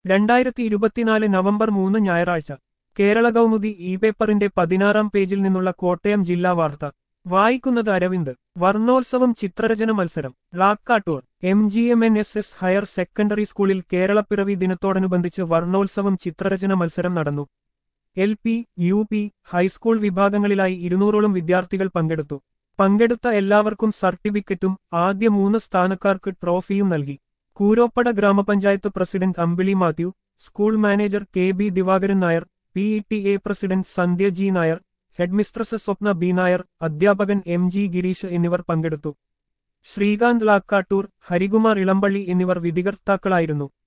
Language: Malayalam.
രണ്ടായിരത്തി ഇരുപത്തിനാല് നവംബർ മൂന്ന് ഞായറാഴ്ച കേരള കൗമുദി ഇ പേപ്പറിന്റെ പതിനാറാം പേജിൽ നിന്നുള്ള കോട്ടയം ജില്ലാ വാർത്ത വായിക്കുന്നത് അരവിന്ദ് വർണ്ണോത്സവം ചിത്രരചന മത്സരം Lakkattoor M G M N S S higher secondary സ്കൂളിൽ കേരളപ്പിറവി ദിനത്തോടനുബന്ധിച്ച് വർണ്ണോത്സവം ചിത്രരചന മത്സരം നടന്നു L P U P high school വിഭാഗങ്ങളിലായി ഇരുന്നൂറോളം വിദ്യാർത്ഥികൾ പങ്കെടുത്തു പങ്കെടുത്ത എല്ലാവർക്കും സർട്ടിഫിക്കറ്റും ആദ്യ മൂന്ന് സ്ഥാനക്കാർക്ക് ട്രോഫിയും നൽകി കൂരോപ്പട ഗ്രാമപഞ്ചായത്ത് president Ambili Mathew school manager K B Divakaran Nair P E T A president Sandhya G Nair headmistress Swapna B Nair അധ്യാപകൻ എം ജി ഗിരീഷ് എന്നിവർ പങ്കെടുത്തു ശ്രീകാന്ത് ലാക്കാട്ടൂർ ഹരികുമാർ ഇളമ്പള്ളി എന്നിവർ വിധികർത്താക്കളായിരുന്നു